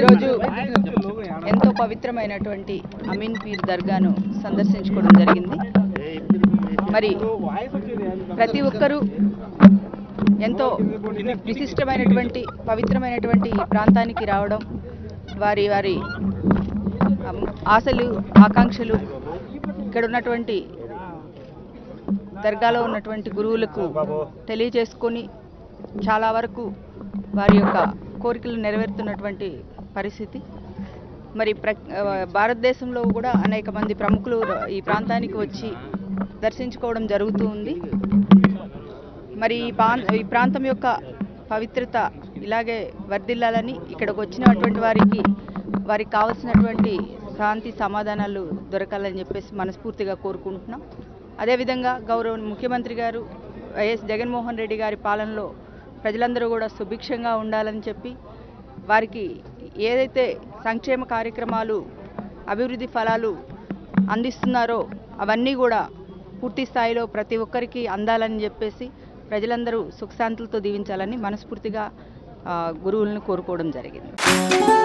ఈరోజు ఎంతో పవిత్రమైనటువంటి అమీన్ పీర్ దర్గాను సందర్శించుకోవడం జరిగింది మరి ప్రతి ఒక్కరూ ఎంతో విశిష్టమైనటువంటి పవిత్రమైనటువంటి ఈ ప్రాంతానికి రావడం వారి వారి అమ్, ఆశలు ఆకాంక్షలు ఇక్కడ ఉన్నటువంటి దర్గాలో ఉన్నటువంటి గురువులకు తెలియజేసుకొని చాలా వరకు వారి యొక్క కోరికలు నెరవేరుతున్నటువంటి పరిస్థితి మరి ప్ర ఆ, భారతదేశంలో కూడా అనేక మంది ప్రముఖులు ఈ ప్రాంతానికి వచ్చి దర్శించుకోవడం జరుగుతూ ఉంది మరి ఈ ప్రాం ఈ ప్రాంతం యొక్క పవిత్రత ఇలాగే వర్ధిల్లాలని ఇక్కడికి వచ్చినటువంటి వారికి వారికి కావలసినటువంటి శాంతి సమాధానాలు దొరకాలని చెప్పేసి మనస్ఫూర్తిగా కోరుకుంటున్నాం అదేవిధంగా గౌరవ ముఖ్యమంత్రి గారు వైఎస్ జగన్మోహన్ రెడ్డి గారి పాలనలో ప్రజలందరూ కూడా సుభిక్షంగా ఉండాలని చెప్పి వారికి ఏదైతే సంక్షేమ కార్యక్రమాలు అభివృద్ధి ఫలాలు అందిస్తున్నారో అవన్నీ కూడా పూర్తి స్థాయిలో ప్రతి ఒక్కరికి అందాలని చెప్పేసి ప్రజలందరూ సుఖశాంతులతో దీవించాలని మనస్ఫూర్తిగా ఆ, గురువులను కోరుకోవడం జరిగింది